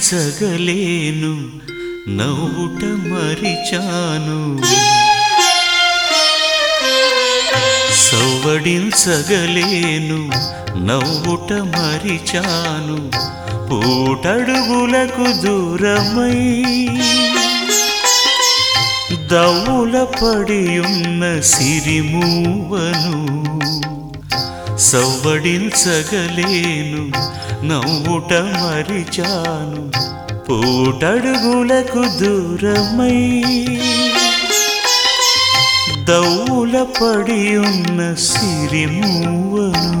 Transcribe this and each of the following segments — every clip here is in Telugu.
సవ్వడించగలేను నవ్వుట మరిచాను సవ్వడించగలేను నవ్వుట మరిచాను పూటడుగులకు దూరమై దవ్వుల పడియున్న సిరిమూవను సవ్వడించగలేను నవ్వుట మరిచాను పూటడుగులకు దూరమై దవ్వుల పడియున్న సిరిమూవను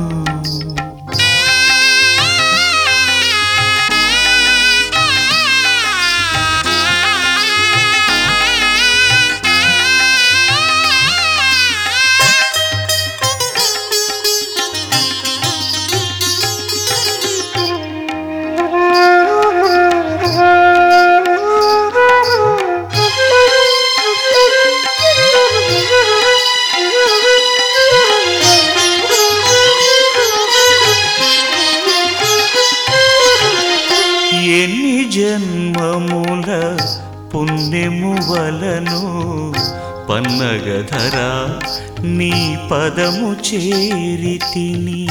ఎన్ని జన్మముల పుణ్యము వలను పన్నగధర నీ పదము చేరితిని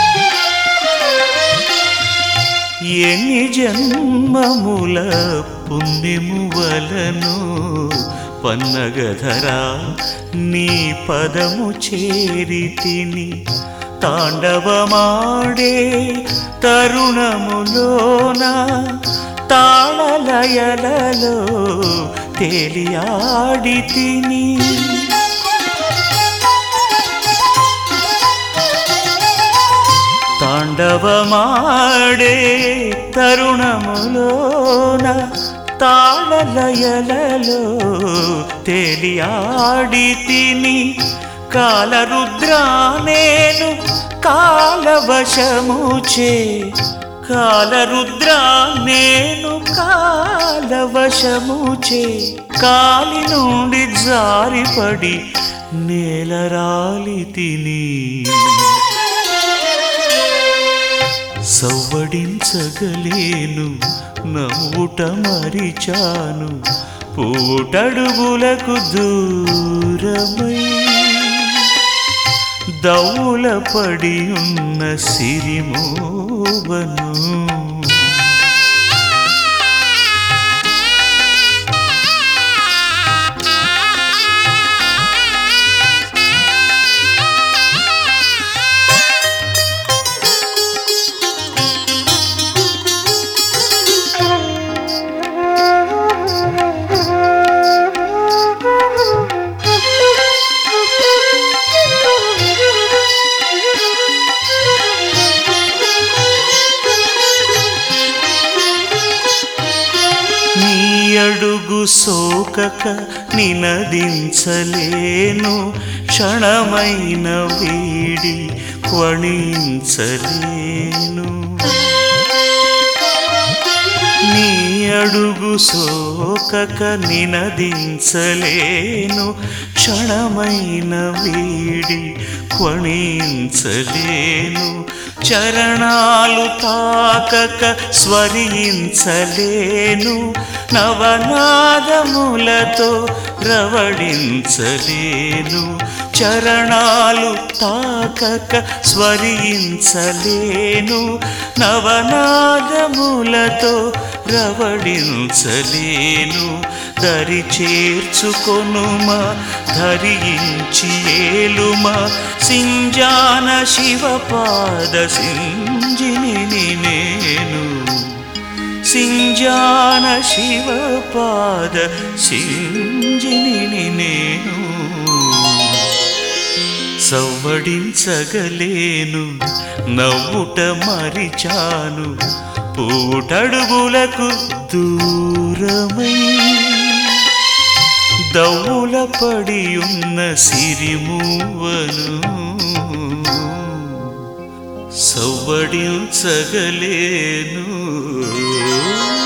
ఎన్ని జన్మముల పుణ్యము వలను పన్నగధర నీ పదము చేరితిని తాండవమాడే తరుణములోన తాళలయలలో తేలియాడి తిని తాండవమాడే తరుణములోన తాళలయలలో తేలియాడి తిని కాలరుద్రానేను కాలవశముచే కాలరుద్రా నేను కాలవశముచే కాలి నుండి జారిపడి నేలరాలి తిని సవ్వడించగలేను నవ్వుట మరిచాను పూటడుగులకు దూరమై దౌల పడి ఉన్న సిరిమోవను నీ అడుగు సోకక నినదించలేను క్షణమైన వీడి క్వణించలేను నీ అడుగు సోకక నినదించలేను క్షణమైన వీడి క్వణించలేను చరణాలు తాకక స్వరించలేను నవనాదములతో రవడించలేను చరణాలు తాకక స్వరించలేను నవనాదములతో రవడించలేను దరి చేర్చుకొనుమా ధరించి ఏలుమా సింజాన శివపాద సింజిని నేను సింజాన శివపాద సింజిని నేను సవ్వడించగలేను నవ్వుట మరిచాను పూటడుగులకు దూరమై దౌల పడి ఉన్న సిరిమూవను సవ్వడించగలేను